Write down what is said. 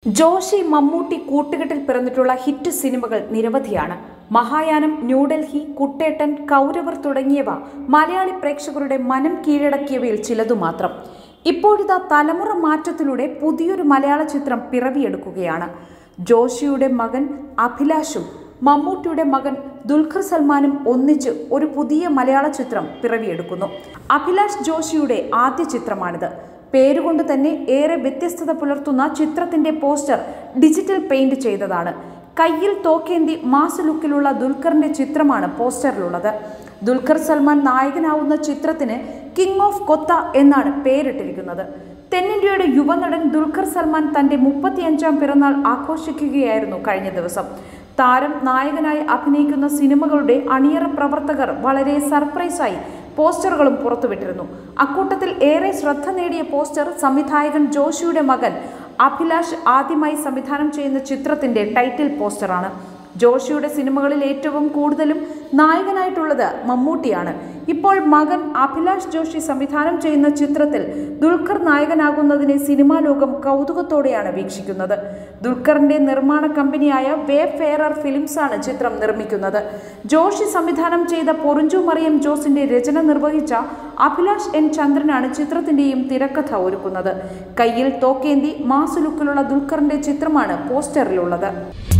ജോഷി മമ്മൂട്ടി കൂട്ടുകെട്ടിൽ പിറന്നിട്ടുള്ള ഹിറ്റ് സിനിമകൾ നിരവധിയാണ് മഹായാനം ന്യൂഡൽഹി കുട്ടേട്ടൻ കൗരവർ തുടങ്ങിയവ മലയാളി പ്രേക്ഷകരുടെ മനം കീഴടക്കിയവയിൽ ചിലതു മാത്രം ഇപ്പോഴിതാ തലമുറ മാറ്റത്തിലൂടെ പുതിയൊരു മലയാള ചിത്രം പിറവിയെടുക്കുകയാണ് ജോഷിയുടെ മകൻ അഭിലാഷും മമ്മൂട്ടിയുടെ മകൻ ദുൽഖർ സൽമാനും ഒന്നിച്ച് ഒരു പുതിയ മലയാള ചിത്രം പിറവിയെടുക്കുന്നു അഭിലാഷ് ജോഷിയുടെ ആദ്യ ചിത്രമാണിത് പേരുകൊണ്ട് തന്നെ ഏറെ വ്യത്യസ്തത പുലർത്തുന്ന ചിത്രത്തിന്റെ പോസ്റ്റർ ഡിജിറ്റൽ പെയിന്റ് ചെയ്തതാണ് കയ്യിൽ തോക്കേന്തി മാസ് ലുക്കിലുള്ള ദുൽഖറിന്റെ ചിത്രമാണ് പോസ്റ്ററിലുള്ളത് ദുൽഖർ സൽമാൻ നായകനാവുന്ന ചിത്രത്തിന് കിങ് ഓഫ് കൊത്ത എന്നാണ് പേരിട്ടിരിക്കുന്നത് തെന്നിന്ത്യയുടെ യുവനടൻ ദുൽഖർ സൽമാൻ തന്റെ മുപ്പത്തിയഞ്ചാം പിറന്നാൾ ആഘോഷിക്കുകയായിരുന്നു കഴിഞ്ഞ ദിവസം താരം നായകനായി അഭിനയിക്കുന്ന സിനിമകളുടെ അണിയറ പ്രവർത്തകർ വളരെ സർപ്രൈസായി പോസ്റ്ററുകളും പുറത്തുവിട്ടിരുന്നു അക്കൂട്ടത്തിൽ ഏറെ ശ്രദ്ധ നേടിയ പോസ്റ്റർ സംവിധായകൻ ജോഷിയുടെ മകൻ അഭിലാഷ് ആദ്യമായി സംവിധാനം ചെയ്യുന്ന ചിത്രത്തിന്റെ ടൈറ്റിൽ പോസ്റ്ററാണ് ജോഷിയുടെ സിനിമകളിൽ ഏറ്റവും കൂടുതലും നായകനായിട്ടുള്ളത് മമ്മൂട്ടിയാണ് ഇപ്പോൾ മകൻ അഭിലാഷ് ജോഷി സംവിധാനം ചെയ്യുന്ന ചിത്രത്തിൽ ദുൽഖർ നായകനാകുന്നതിനെ സിനിമാ ലോകം കൗതുകത്തോടെയാണ് വീക്ഷിക്കുന്നത് ദുൽഖറിന്റെ നിർമ്മാണ കമ്പനിയായ വേ ഫെയറർ ഫിലിംസ് ആണ് ചിത്രം നിർമ്മിക്കുന്നത് ജോഷി സംവിധാനം ചെയ്ത പൊറിഞ്ചു മറിയം ജോസിന്റെ രചന നിർവഹിച്ച അഭിലാഷ് എൻ ചന്ദ്രനാണ് ചിത്രത്തിന്റെയും തിരക്കഥ ഒരുക്കുന്നത് കയ്യിൽ തോക്കേന്തി മാസ് ലുക്കിലുള്ള ദുൽഖറിന്റെ ചിത്രമാണ് പോസ്റ്ററിലുള്ളത്